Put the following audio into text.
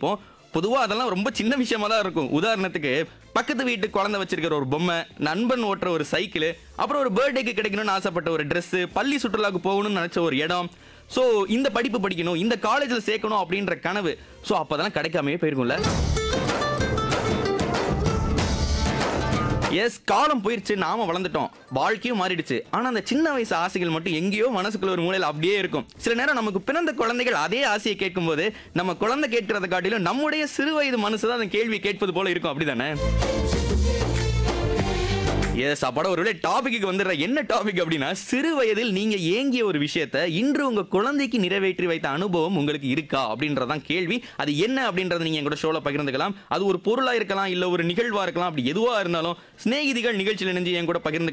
இருப்போம் பொதுவா அதெல்லாம் ரொம்ப சின்ன விஷயமா தான் இருக்கும் உதாரணத்துக்கு பக்கத்து வீட்டு குழந்தை வச்சிருக்கிற ஒரு பொம்மை நண்பன் ஓட்டுற ஒரு சைக்கிள் அப்புறம் ஒரு பர்த்டேக்கு கிடைக்கணும்னு ஆசைப்பட்ட ஒரு Dress பள்ளி சுற்றுலாக்கு போகணும்னு நினைச்ச ஒரு இடம் ஸோ இந்த படிப்பு படிக்கணும் இந்த காலேஜில் சேர்க்கணும் அப்படின்ற கனவு ஸோ அப்போதெல்லாம் கிடைக்காமயே போயிருக்கும்ல எஸ் காலம் போயிருச்சு நாம வளர்ந்துட்டோம் வாழ்க்கையும் மாறிடுச்சு ஆனா அந்த சின்ன வயசு ஆசைகள் மட்டும் எங்கேயோ மனசுக்குள்ள ஒரு மூலையில அப்படியே இருக்கும் சில நேரம் நமக்கு பிறந்த குழந்தைகள் அதே ஆசையை கேட்கும்போது நம்ம குழந்தை கேட்கறத காட்டிலும் நம்முடைய சிறு வயது மனசு தான் அந்த கேள்வி கேட்பது போல இருக்கும் அப்படிதானே எஸ் அப்பட ஒருவேளை டாபிக்கு வந்துடுற என்ன டாபிக் அப்படின்னா சிறு வயதில் நீங்க ஏங்கிய ஒரு விஷயத்த இன்று உங்க குழந்தைக்கு நிறைவேற்றி வைத்த அனுபவம் உங்களுக்கு இருக்கா அப்படின்றதான் கேள்வி அது என்ன அப்படின்றத நீங்க எங்கூட ஷோல பகிர்ந்துக்கலாம் அது ஒரு பொருளா இருக்கலாம் இல்ல ஒரு நிகழ்வா இருக்கலாம் அப்படி எதுவா இருந்தாலும் சிநேகிதிகள் நிகழ்ச்சியில் இணைஞ்சு என் கூட பகிர்ந்து